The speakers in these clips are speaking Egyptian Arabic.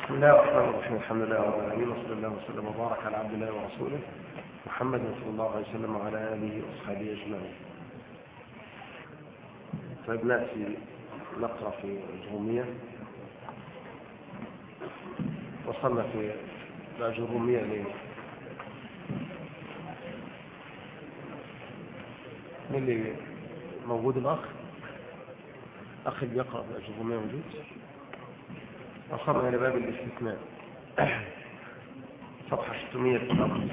بسم الله الرحمن الرحيم الحمد لله رب العالمين وصلى الله وسلم وبارك على عبد الله ورسوله محمد صلى الله عليه وسلم وعلى اله واصحابه اجمعين. طيب ناتي نقرا في الجروميه وصلنا في الجروميه ليه؟ مين اللي موجود الاخ؟ اخ اللي بيقرا في الجروميه موجود؟ وصلنا إلى باب الاستثناء صفحة 659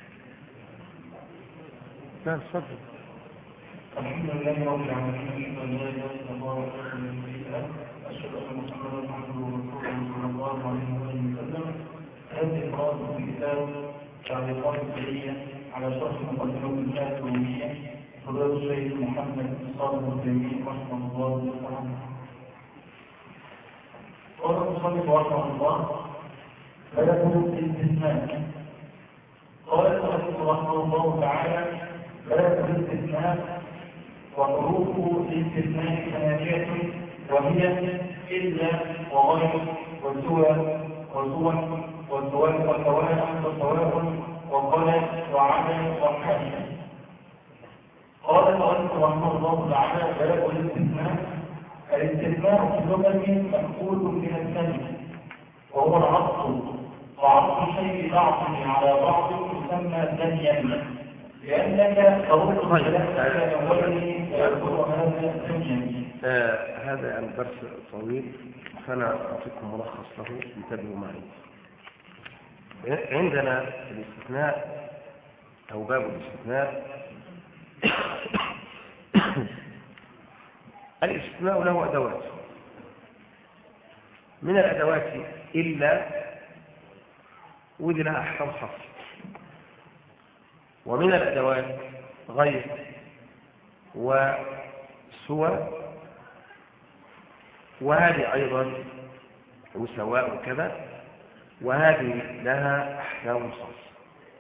لا تفضل الحمد لله رب العالمين والله صلى الله وسلم أشهد أن محمدا عبده ورسوله صلى الله عليه وسلم هذه قراءة في كتاب تعليقات السرية على شرح مقدمة الكتاب الرومية فضيلة الشيخ محمد صالح التيمي رحمه الله تعالى قال المصنف رحمه الله فله الاستثناء قال المصنف رحمه الله تعالى فله الاستثناء وحروفه الاستثناء ثمانية وهي إلا وغير وسوى وسوى وسواء وسواء وسواء وقال وعدم وحاشا قال المصنف رحمه الله تعالى فله الاستثناء الاستثناء في اللغة مأخوذ من الثاني وهو العطف وعطف شيء بعضه على بعض يسمى ثانيا لأنك ترد كلامك أوله ويكون هذا ثانيا آه هذا الدرس طويل فأنا أعطيكم ملخص له انتبهوا معي عندنا الاستثناء أو باب الاستثناء الاستثناء له أدوات من الأدوات إلا ودي لها أحكام خاصة ومن الأدوات غير وسوى وهذه أيضا وسواء وكذا وهذه لها أحكام خاصة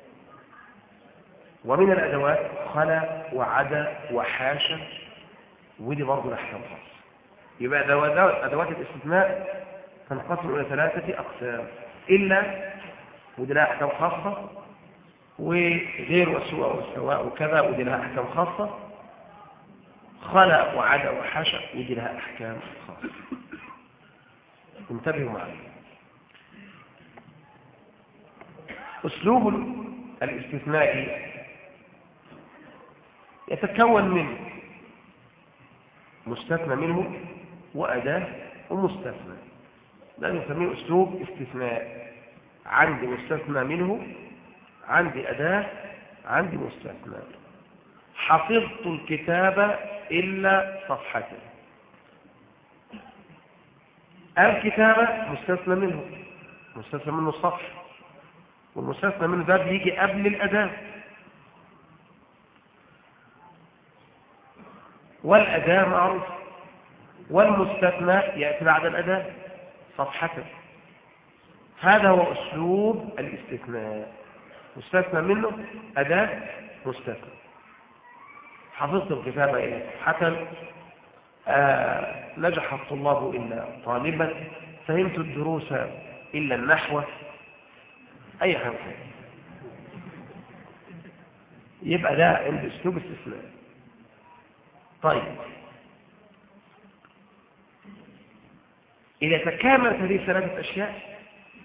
ومن الأدوات خلا وعدا وحاشا ودي برضه الأحكام خاصة يبقى أدوات الاستثناء تنقسم إلى ثلاثة أقسام إلا ودي لها أحكام خاصة وغير وسوء والسواء وكذا ودي لها أحكام خاصة خلا وعدا وحاشا ودي لها أحكام خاصة انتبهوا معي أسلوب الاستثناء يتكون من مستثنى منه وأداة ومستثنى ده نسميه أسلوب استثناء عندي مستثنى منه عندي أداة عندي مستثنى حفظت الكتاب إلا صفحته الكتابة مستثنى منه مستثنى منه الصفح والمستثنى منه ده بيجي قبل الأداة والأداة معروفة والمستثنى يأتي بعد الأداة صفحة هذا هو أسلوب الاستثناء مستثنى منه أداة مستثنى حفظت الكتابة إلى صفحة آه نجح الطلاب إلا طالبا فهمت الدروس إلا النحو أي حاجة يبقى ده عند أسلوب استثناء طيب إذا تكاملت هذه الثلاثة أشياء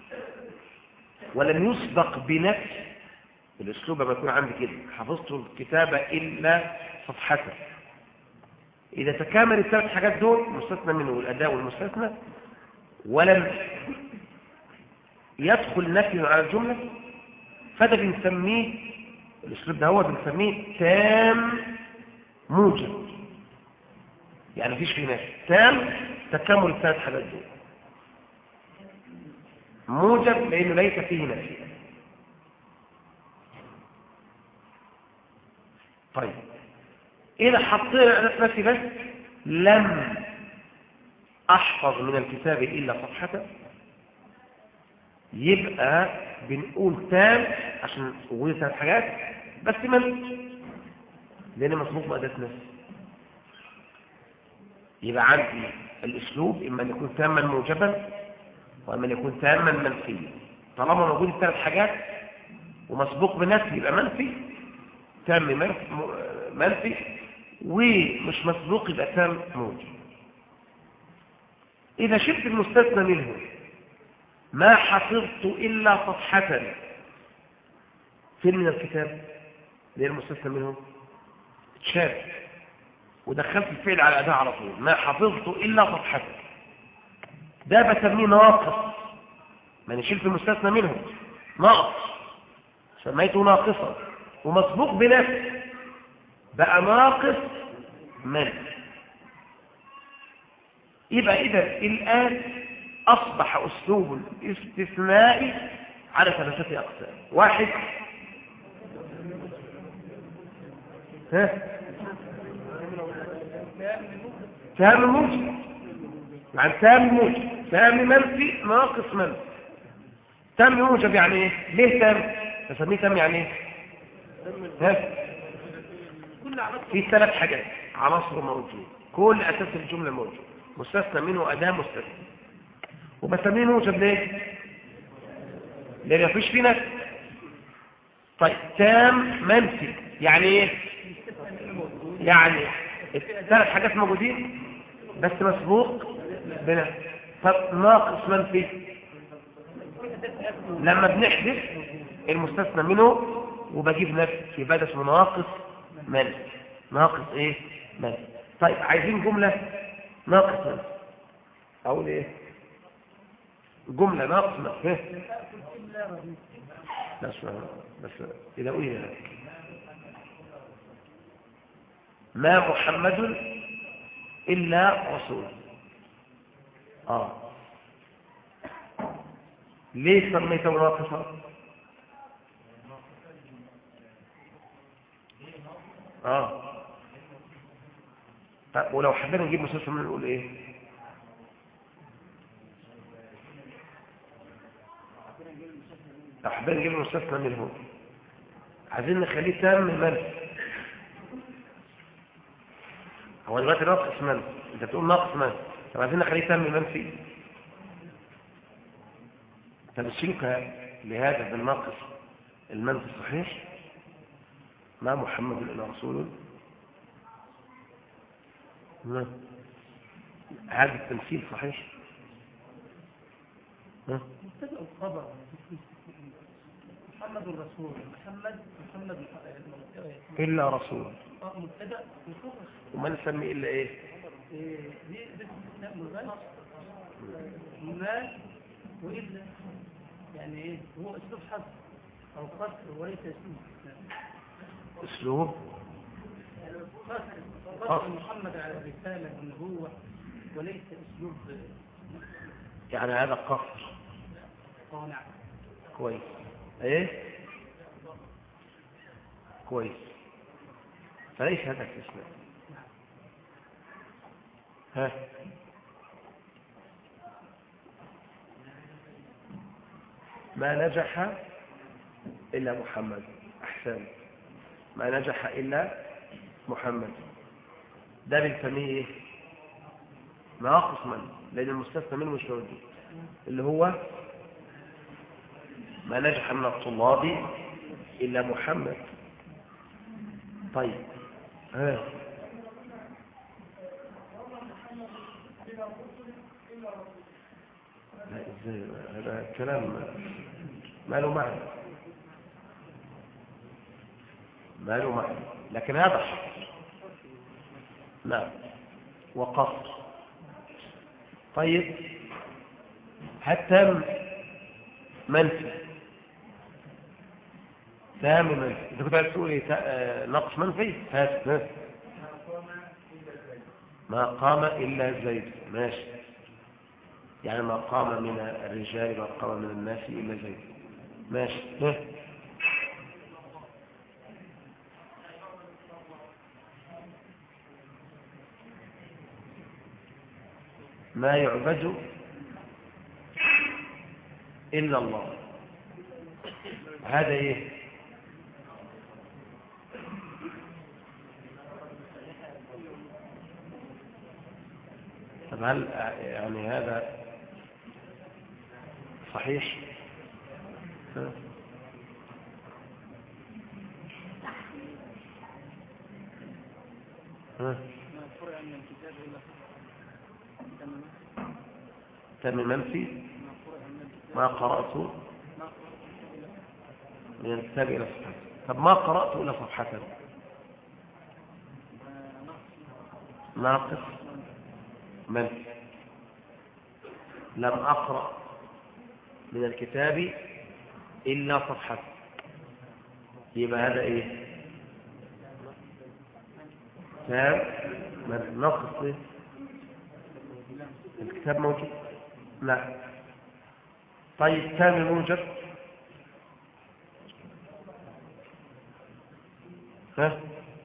ولم يسبق بنفس الأسلوب لما يكون عندي كده حفظت الكتابة إلا صفحته إذا تكامل الثلاث حاجات دول مستثنى منه الأداء والمستثنى ولم يدخل نفي على الجملة فده بنسميه الأسلوب ده هو بنسميه تام موجب يعني مفيش فيه نفي تام تكامل الثلاث حاجات دول موجب لأنه ليس فيه نفي طيب إذا حطينا نفسي بس لم أحفظ من الكتاب إلا صفحة يبقى بنقول تام عشان وجود ثلاث حاجات بس من لأن مسبوق بأداة نفس يبقى عندي الأسلوب إما أن يكون تاما موجبا وأما يكون تاما منفيا طالما موجود الثلاث حاجات ومسبوق بنفي يبقى منفي تام منفي ومش مسبوق يبقى تام موجب إذا شفت المستثنى منه ما حفظت إلا صفحة فين من الكتاب ليه المستثنى منه شاب ودخلت الفعل على أداء على طول ما حفظت إلا صفحة ده بسميه ناقص ما نشيل المستثنى منه ناقص سميته ناقصا ومسبوق بنفس بقى ناقص من يبقى إذا الآن أصبح أسلوب الاستثناء على ثلاثة أقسام واحد ها تام موجب يعني تام موجب تام منفي ناقص منفي تام موجب يعني ايه ليه تام نسميه تام يعني ايه ها في ثلاث حاجات عناصر موجود كل اساس الجمله موجود مستثنى منه اداه مستثنى وبسميه موجب ليه لان مفيش فيه نفس طيب تام منفي يعني ايه يعني الثلاث حاجات موجودين بس مسبوق بنا طب ناقص منفي لما بنحذف المستثنى منه وبجيب نفس يبقى ده اسمه ناقص منفي ناقص ايه منفي طيب عايزين جملة ناقص منفي اقول ايه جملة ناقص منفي بس بس إذا قولي ما محمد إلا رسول آه ليه سميته ناقصا آه طيب ولو حبينا نجيب مسلسل من نقول ايه لو حبينا نجيب المستثنى منه عايزين نخليه تام منفي هو دلوقتي ناقص من انت بتقول ناقص من طب عايزين نخليه تام منفي تمثيلك لهذا بالناقص المنفي الصحيح ما محمد الا رسول نعم. هذا التمثيل صحيح مبتدا الخبر محمد الرسول محمد محمد الا رسول اه مبتدا وخبر وما نسمي الا ايه إيه، دي ده استثناء مباشر ما والا يعني ايه هو اسلوب حذف او قصر وليس اسلوب استثناء. اسلوب قصر قصر محمد على الرساله والنبوه وليس اسلوب يعني هذا قصر قانع كويس ايه كويس فليس هذا استثناء ها ما نجح إلا محمد أحسن ما نجح إلا محمد ده بنسميه إيه؟ ناقص من لأن المستثنى منه مش موجود اللي هو ما نجح من الطلاب إلا محمد طيب ها لا ازاي هذا كلام ما له معنى ما له معنى لكن هذا حق نعم وقصر طيب حتى منفي تام منفي انت كنت عايز تقول ايه تا- آه، نقص منفي هات ها. ما قام الا زيد ماشي يعني ما قام من الرجال ما قام من الناس الا زيد ماشي ها. ما يعبد إلا الله هذا إيه طب هل يعني هذا صحيح ها. ها. تم منفي ما قرأت من الكتاب إلى صفحة طب ما قرأت إلى صفحة ناقص منفي لم أقرأ من الكتاب إلا صفحة يبقى هذا إيه تام ناقص إيه الكتاب موجود لا طيب تام موجود ها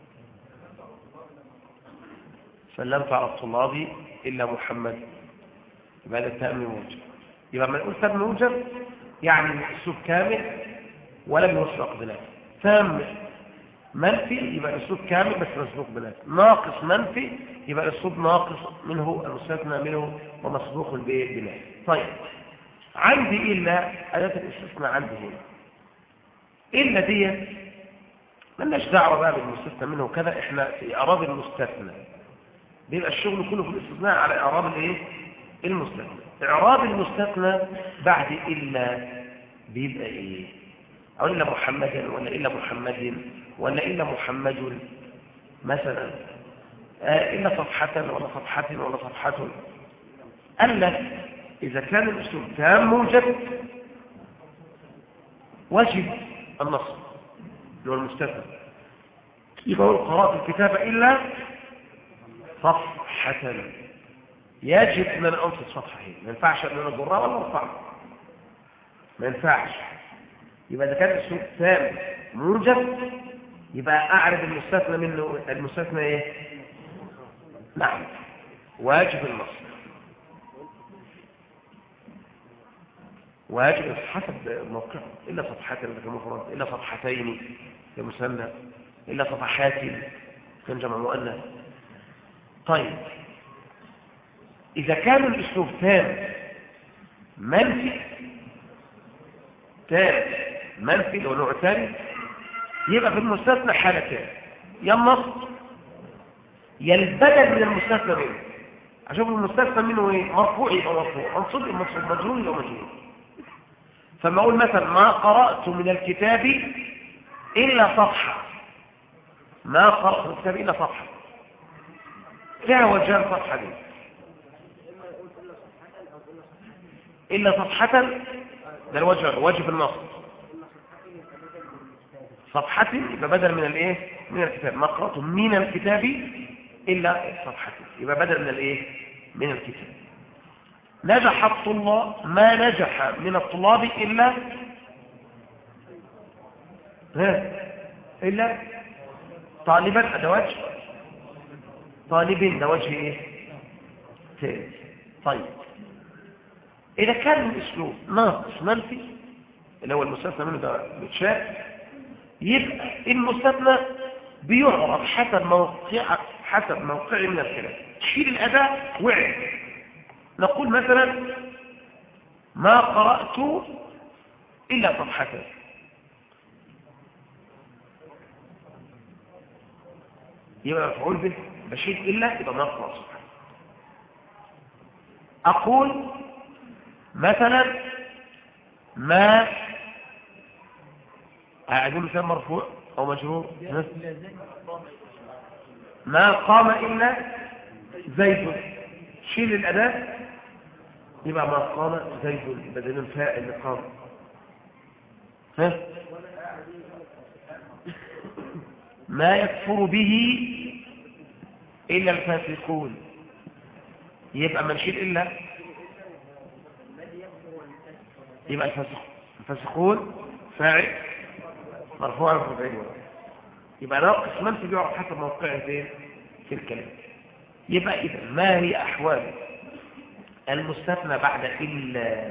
سلمت على الطلاب إلا محمد يبقى هذا تام موجب يبقى لما نقول تام موجب يعني الأسلوب كامل ولم يسبق بنفس تام منفي يبقى الأسلوب كامل بس مسبوق بنفس ناقص منفي يبقى الأسلوب ناقص منه المستثنى منه ومسبوق بنفس طيب عندي إلا أداة الاستثناء عندي هنا إلا دي ملناش دعوة بقى بالمستثنى منه كذا احنا في إعراب المستثنى بيبقى الشغل كله في الاستثناء على إعراب الايه المستثنى إعراب المستثنى بعد إلا بيبقى إيه أو إلا محمدا ولا إلا محمد ولا إلا محمد مثلا آه إلا صفحة ولا صفحة ولا صفحة ألا إذا كان الأسلوب تام موجب واجب النصب اللي هو المستثنى يبقى هو قراءة الكتابة إلا صفحة يجب أن أنا أنصت صفحة ما ينفعش أن أنا أجرها ولا أرفعها ما ينفعش يبقى إذا كان الأسلوب تام موجب يبقى أعرف المستثنى منه المستثنى إيه؟ نعم واجب النصب واجب حسب موقعه إلا صفحات كمفرد إلا صفحتين كمثنى إلا صفحات كان جمع مؤنث طيب إذا كان الأسلوب تام منفي تام منفي لو نوع ثاني يبقى في المستثنى حالتين يا النصب يا البدل من المستثنى منه أشوف المستثنى منه ايه مرفوع يبقى مرفوع منصوب يبقى منصوب مجرور يبقى مجرور فما أقول مثلا ما قرأت من الكتاب إلا صفحة ما قرأت من الكتاب إلا صفحة فيها وجهان صفحة دي إلا صفحة ده الوجه واجب النصب صفحة يبقى بدل من الايه من الكتاب ما قرأت من الكتاب إلا صفحة يبقى بدل من الايه من الكتاب نجح الطلاب ما نجح من الطلاب إلا ها إلا طالبا ده وجه طالب ده وجه ايه ثالث طيب إذا كان الأسلوب ناقص منفي اللي هو المستثنى منه ده متشاء يبقى المستثنى بيعرف حسب موقع حسب موقعه من الكلام تشيل الأداة وعي نقول مثلا ما قرأت إلا صفحة يبقى مفعول به بشيل إلا يبقى ما قرأت صفحة أقول مثلا ما أعدل مثال مرفوع أو مجرور ما قام إلا زيد شيل الأداة يبقى ما قام زيد بدل الفاعل قام ها ما يكفر به إلا الفاسقون يبقى ما نشيل إلا يبقى الفاسق الفاسقون فاعل مرفوع مرفوعين يبقى ناقص منفي بيعرف حسب موقعه فين في الكلام يبقى إذا ما هي أحوال المستثنى بعد إلا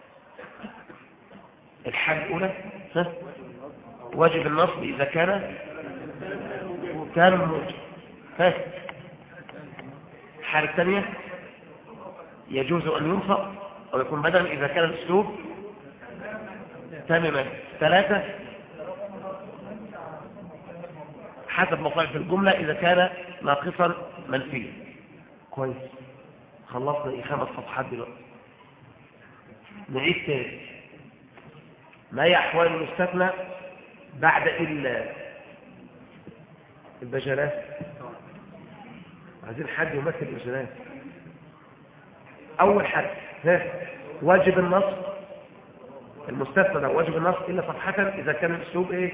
الحال الأولى ها؟ واجب النصب إذا كان كان موجب ها الحالة الثانية يجوز أن ينفق أو يكون بدلا إذا كان الأسلوب تماما ثلاثة حسب موقع في الجملة إذا كان ناقصا منفيا كويس خلصنا إيه خمس صفحات دلوقتي نعيد تاني ما هي أحوال المستثنى بعد إلا البجلات عايزين حد يمثل البجلات أول حد ها واجب النص المستثنى ده واجب النص إلا صفحة إذا كان الأسلوب إيه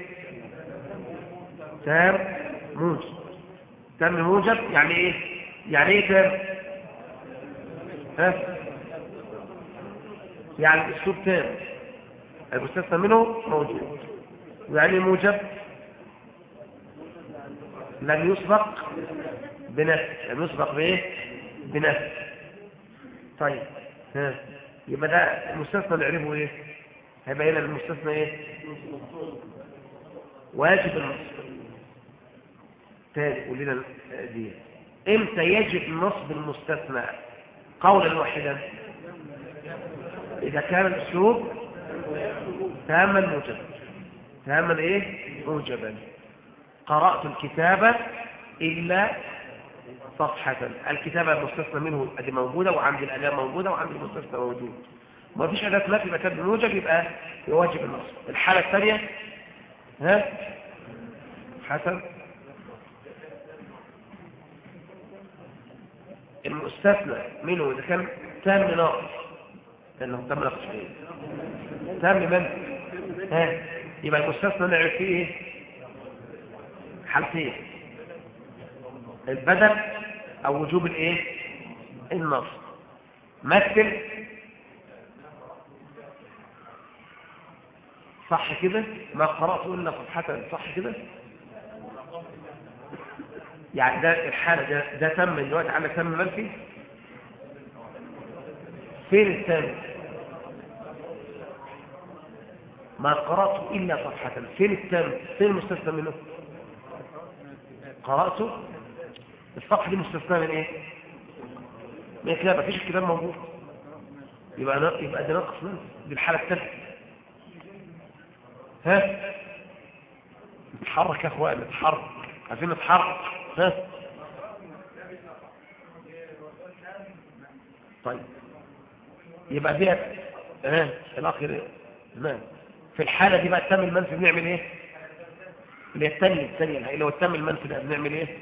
تام موجب تام موجب يعني إيه يعني إيه تام ها يعني الأسلوب تام المستثنى منه موجود يعني موجب لم يسبق بنفس لم يسبق بايه بنفس طيب ها يبقى ده المستثنى نعرفه ايه هيبقى هنا المستثنى ايه واجب النصب تاني قول لنا دي امتى يجب نصب المستثنى قولا واحدا اذا كان الاسلوب تاما موجبا تاما ايه موجبا قرأت الكتابة إلا صفحة الكتابة المستثنى منه ادي موجودة وعند الأداة موجودة وعند المستثنى موجود ما فيش أداة ما في مكان بموجب يبقى يواجب النصب الحالة الثانية ها حسن المستثنى منه إذا كان تام ناقص لأنه تم ناقص فيه تام من ها يبقى المستثنى نعرف فيه ايه حالتين البدل او وجوب الايه النص مثل صح كده ما قرأت الا صفحة صح كده يعني ده الحالة ده, ده تم دلوقتي على تم منفي فين الثاني ما قرأت إلا صفحة فين التام فين المستثنى منه قرأته الصفحة دي مستثنى من ايه من كده مفيش الكتاب موجود يبقى أنا يبقى ده ناقص منه دي الحالة الثالثة ها نتحرك يا اخوان نتحرك عايزين نتحرك ها طيب يبقى ديت ها الاخر ما في الحالة دي بقى التم المنفي بنعمل ايه اللي هي الثانية الثانية اللي هو التم المنفي ده بنعمل ايه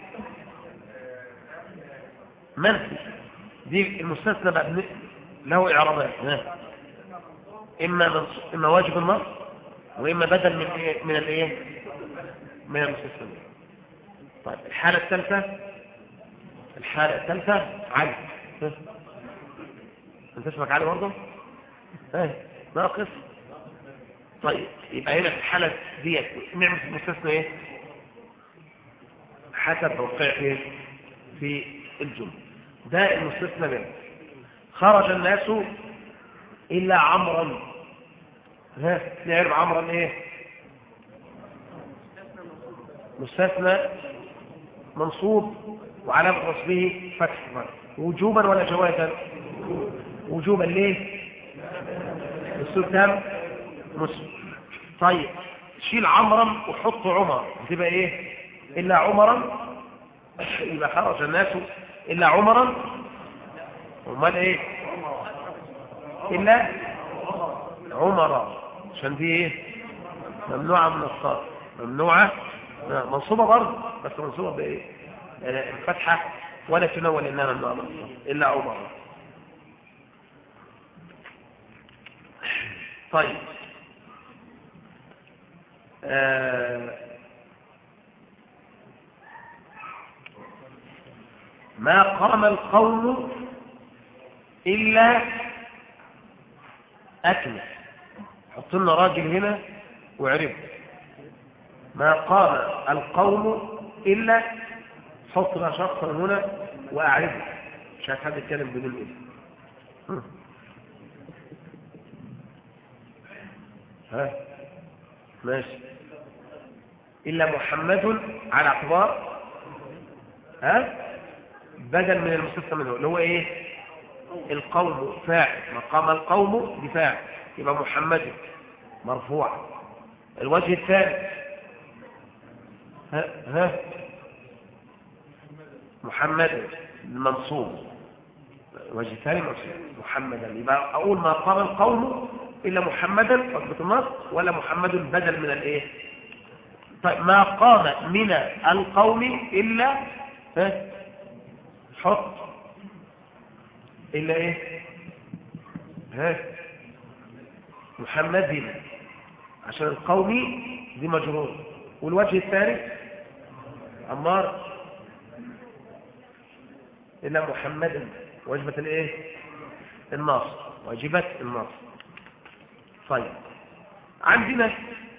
منفي دي المستثنى بقى بن... له اعرابات ها. اما منص... اما واجب النص واما بدل من ايه من الايه من المستثنى طيب الحالة الثالثة الحالة الثالثة علي ها. انت اسمك علي برضه ها ناقص طيب يبقى هنا في الحالة ديت نعمل في المستثنى ايه حسب موقع ايه في الجملة ده المستثنى منه خرج الناس إلا عمرا ها نعرف عمرا ايه مستثنى منصوب وعلامة نصبه فتح وجوبا ولا جوازا وجوبا ليه السلطان تام مسلم طيب شيل عمرا وحط عمر هتبقى ايه الا عمرا يبقى خرج الناس الا عمرا امال ايه الا عمرا عشان دي ايه ممنوعه من الصرف ممنوعه منصوبه برضه بس منصوبه بايه الفتحه ولا تنون انها ممنوعه من الصرف الا عمرا طيب آه ما قام القوم إلا أكل حط لنا راجل هنا وعرب ما قام القوم إلا حط لنا شخصا هنا وأعربه مش عايز حد يتكلم بدون اسم ها ماشي إلا محمد على اعتبار ها بدل من المستثنى منه اللي هو ايه القوم فاعل مقام القوم بفاعل يبقى محمد مرفوع الوجه الثاني ها ها محمد المنصوب الوجه الثاني منصوب محمدا يبقى اقول ما قام القوم الا محمدا اضبط النص ولا محمد بدل من الايه طيب ما قام من القوم الا ها حط الا ايه ها محمد هنا عشان القومي دي مجرور والوجه الثاني عمار إلا محمد وجبة الايه النصر واجبة النصر طيب عندنا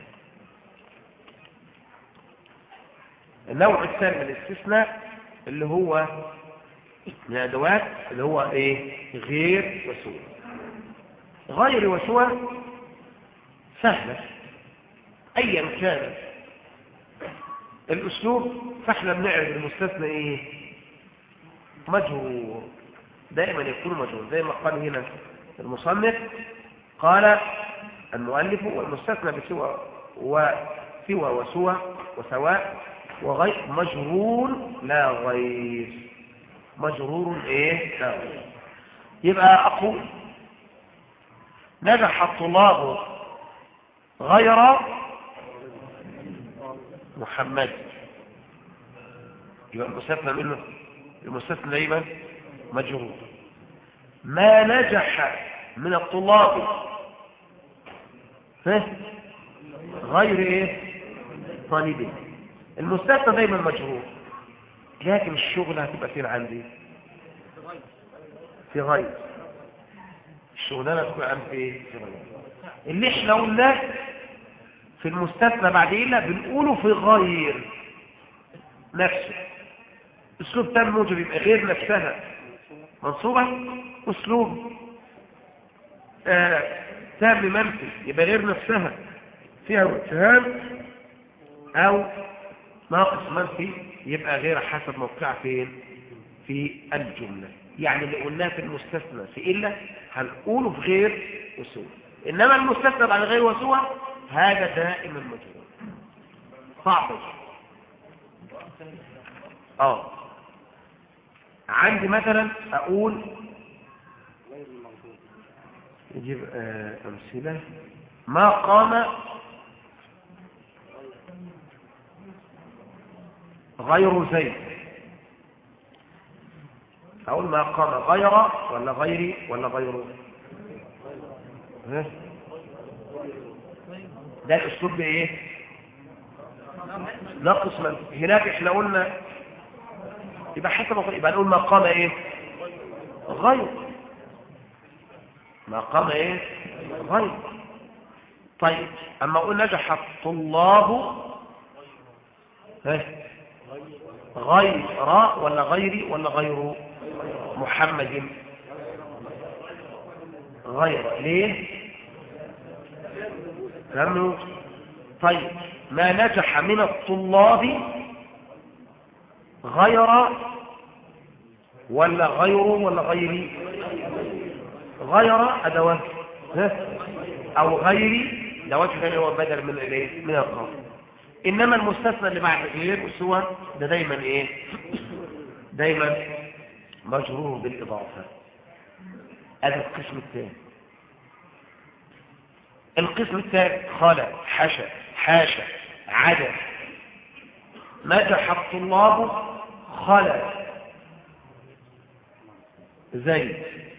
النوع الثاني من الاستثناء اللي هو من الادوات اللي هو ايه غير وسوى غير وسوى سهلة ايا كان الاسلوب فاحنا بنعرف المستثنى ايه مجهور دائما يكون مجهور زي ما قال هنا المصنف قال المؤلف والمستثنى بسوى وسوى وسوى وسواء وغير مجرور لا غير مجرور ايه لا غير يبقى اقول نجح الطلاب غير محمد يبقى المستثنى منه المستثنى دايما مجرور ما نجح من الطلاب غير ايه طالبين المستثنى دايما مجرور لكن الشغل هتبقى فين عندي في غير الشغلانه تكون عندي في ايه في غير اللي احنا قلناه في المستثنى بعد ايه بنقوله في غير نفسه اسلوب تام موجب يبقى غير نفسها منصوبة اسلوب آه تام منفي يبقى غير نفسها فيها اتهام او ناقص منفي يبقى غير حسب موقعها فين في الجملة يعني اللي قلناه في المستثنى في إلا هنقوله في غير وسوء إنما المستثنى بعد غير وسوء هذا دائما مجهول صعب اه عندي مثلا اقول نجيب آه، امثله ما قام غير زيد اقول ما قام غير ولا غيري ولا غيره ده الاسلوب بايه نقص من هناك احنا قلنا يبقى حسب يبقى نقول ما قام ايه غير ما قام ايه غير طيب اما اقول نجح الطلاب غير ولا غيري ولا غير محمد غير ليه لانه طيب ما نجح من الطلاب غير ولا غير ولا غيري غير أدوات أو غيري ده وجه هو بدل من الايه من القول انما المستثنى اللي بعد غير سوى ده دايما ايه دايما مجرور بالاضافه هذا القسم الثاني القسم الثاني خلع حشى حاشا عدد نجح الطلاب خلع زيد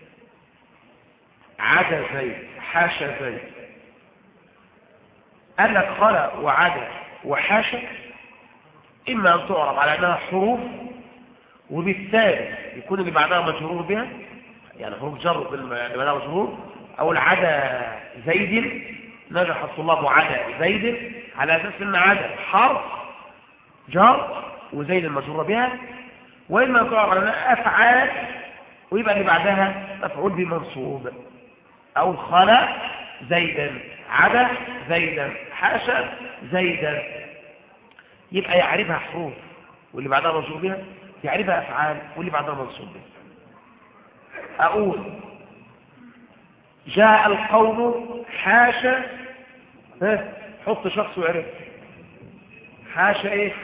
عدا زيد حاشا زيد قال لك خلع وعدا وحاشا إما أن تعرف على أنها حروف وبالتالي يكون اللي بعدها مجرور بها يعني حروف جر اللي بعدها مجرور أو العدا زيد نجح الطلاب عدا زيد على أساس أن عدا حرف جر وزيد المجرور بها وإما أن تعرف على أنها أفعال ويبقى اللي بعدها مفعول بمنصوب أو خلق زيدا عدا زيدا حاشا زيدا يبقى يعرفها حروف واللي بعدها منصوب بها يعرفها أفعال واللي بعدها منصوب بها أقول جاء القوم حاشا ها حط شخص وعرف حاشا ايه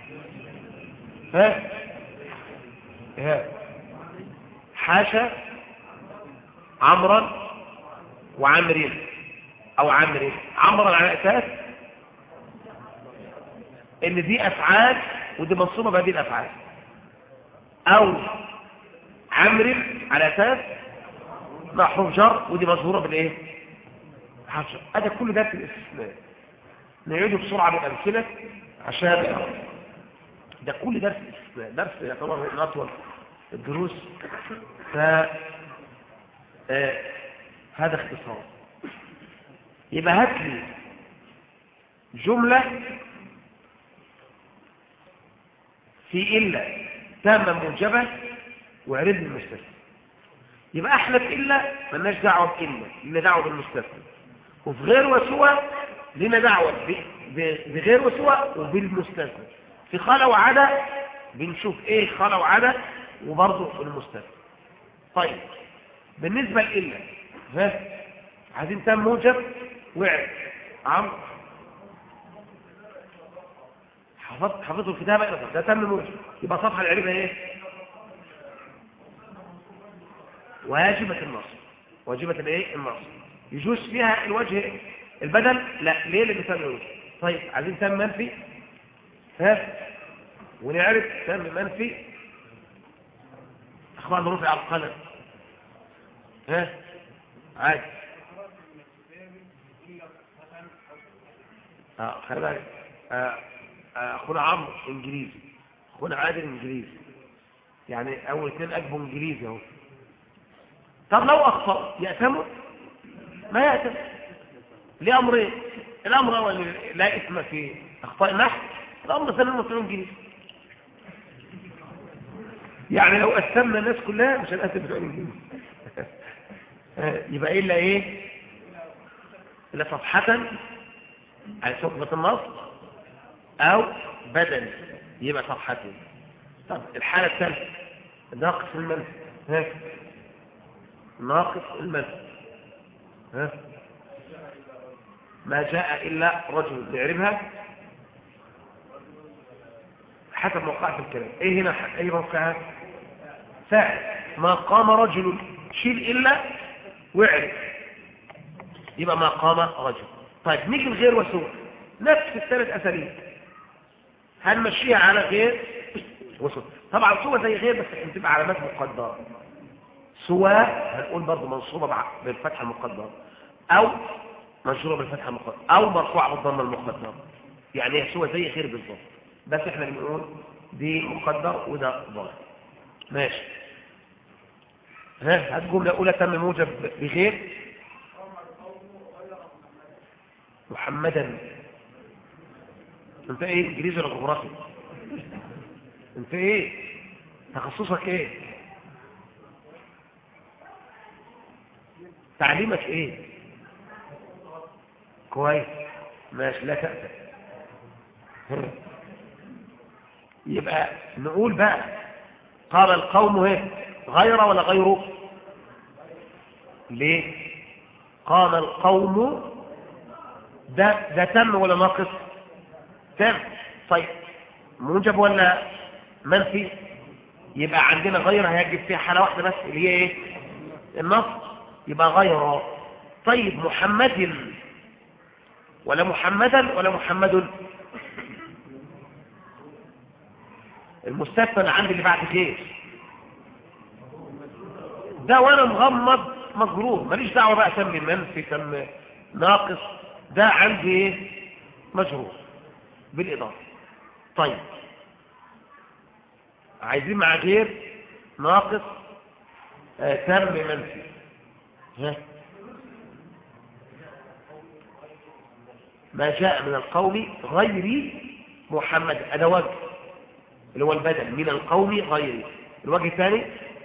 ها ها حاشا عمرا وعمر او عمر عمرا على اساس ان دي افعال ودي منصوبه بهذه الافعال او عمر على اساس محروف جر ودي مظهوره بالايه حشر هذا كل ده في الاستثناء نعيده بسرعه بالامثله عشان ده كل درس الاستثناء درس يعتبر من اطول الدروس ف آه، هذا اختصار يبقى هات لي جمله في إلا تامة موجبة وعرض المستثنى يبقى احنا في إلا ملناش دعوة بإلا لنا دعوة بالمستثنى وفي غير وسوى لنا دعوة بغير وسوى وبالمستثنى في خلا وعدا بنشوف ايه خلا وعدا وبرضه المستثنى طيب بالنسبة لإلا ها عايزين تام موجب وعد عمرو حفظت حفظوا الكتابة إلى ده تم موجب يبقى صفحة العلمة إيه واجبة النصر واجبة الإيه النصر يجوز فيها الوجه البدل لا ليه اللي بيسمى الوجه طيب عايزين تم منفي ها ونعرف تم منفي اخوان رفع على القلم ها عادي اه خلي بالك آه اخونا عمرو انجليزي اخونا عادل انجليزي يعني اول اثنين اجبوا انجليزي اهو طب لو اخطا يأتموا ما يأتم ليه امرين الامر الاول لا اسم في اخطاء النحو الامر الثاني المطلوب انجليزي يعني لو قسمنا الناس كلها مش هنقسم بتوع الانجليزي يبقى الا ايه الا صفحه على صفحه النص او بدل يبقى صفحتين طب الحالة الثالثة ناقص المنفي ها ناقص المنفي ها ما جاء إلا رجل يعرفها حسب موقع في الكلام ايه هنا اي موقعها فاعل ما قام رجل شيل إلا وعرف يبقى ما قام رجل طيب نيجي الغير وسوء نفس الثلاث أساليب هنمشيها على غير وسط طبعا سوى زي غير بس بتبقى علامات مقدره سوى هنقول برضه منصوبه بالفتحه المقدره او منشوره بالفتحه المقدره او مرفوعه بالضمه المقدره يعني هي سوى زي غير بالظبط بس احنا بنقول دي مقدر وده ظاهر ماشي ها هات جمله اولى تم موجب بغير محمدا انت ايه انجليزي ولا جغرافي انت ايه تخصصك ايه تعليمك ايه كويس ماشي لا تأتى يبقى نقول بقى قال القوم ايه غير ولا غيره ليه قال القوم ده ده تم ولا ناقص تم طيب موجب ولا منفي يبقى عندنا غير هيجب فيها حالة واحدة بس اللي هي ايه النص يبقى غير طيب محمد ولا محمدا ولا محمد المستثنى عندي اللي بعد خير ده وانا مغمض مجرور ماليش دعوه بقى سمي منفي سمي ناقص ده عندي ايه مجرور بالإضافة طيب عايزين مع غير ناقص آه تم منفي ها ما جاء من القوم غير محمد هذا وجه اللي هو البدل من القوم غيري الوجه الثاني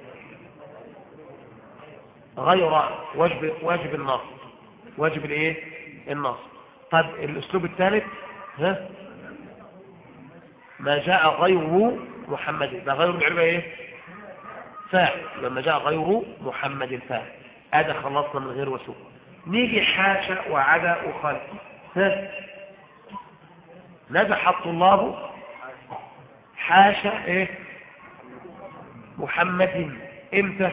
غير واجب واجب النص واجب الايه النص طب الاسلوب الثالث ها ما جاء غير محمد ده غير العلماء ايه فاعل لما جاء غير محمد فاعل هذا خلصنا من غير وسوء نيجي حاشا وعدا وخلق ها نجح الطلاب حاشا ايه محمد امتى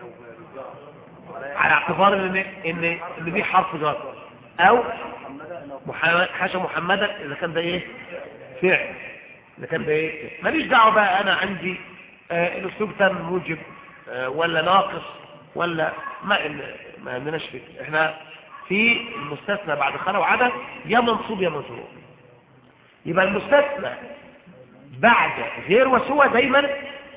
على اعتبار ان ان ان دي حرف جر او محمد حاشا محمدا اذا كان ده ايه فعل اذا كان ده ايه ماليش دعوه بقى انا عندي آه الاسلوب ده موجب آه ولا ناقص ولا ما ما عندناش فكره احنا في المستثنى بعد خلا وعدا يا منصوب يا مجرور يبقى المستثنى بعد غير وسوى دايما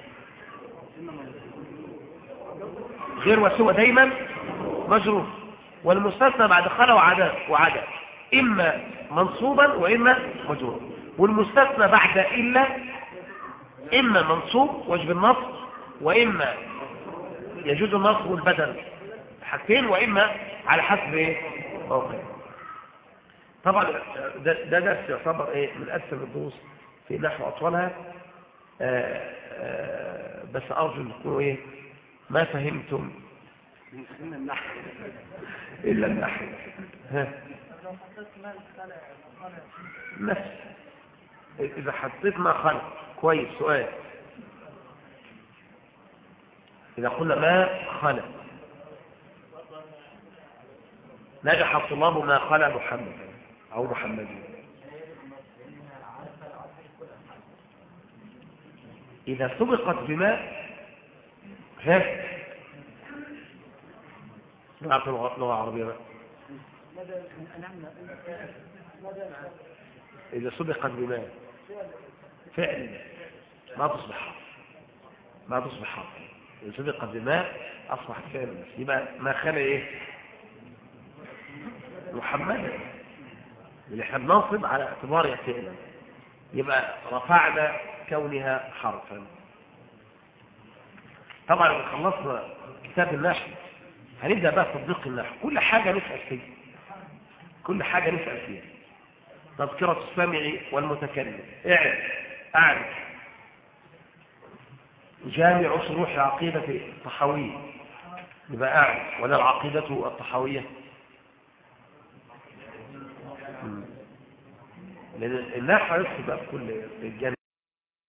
غير وسوى دايما مجرور والمستثنى بعد خلا وعدا وعدا إما منصوبا وإما مجرور والمستثنى بعد إلا إما منصوب وجب النصب وإما يجوز النصب والبدل حاجتين وإما على حسب إيه موقع طبعا ده, ده درس يعتبر إيه من أسفل الدروس في نحو أطولها آآ آآ بس أرجو أن تكونوا إيه ما فهمتم إلا النحو ها نفس إذا حطيت ما خلق كويس سؤال إذا قلنا ما خلق نجح الطلاب ما خلق محمد أو محمد إذا سبقت بما ها نعرف اللغة العربية بقى إذا سبقت بما فعل ما تصبح حرف ما تصبح حرف إذا سبقت بما أصبحت فعل يبقى ما خلق إيه محمد اللي احنا بننصب على اعتبار فعلا يبقى رفعنا كونها حرفا طبعا لما خلصنا كتاب النحو هنبدأ بقى تطبيق النحو كل حاجة نسأل فيها كل حاجة نسأل فيها تذكرة السامع والمتكلم اعرف اعرف جامع شروح العقيدة الطحاوية يبقى اعرف ولا العقيدة الطحاوية لأن النحو يدخل بقى في كل الجانب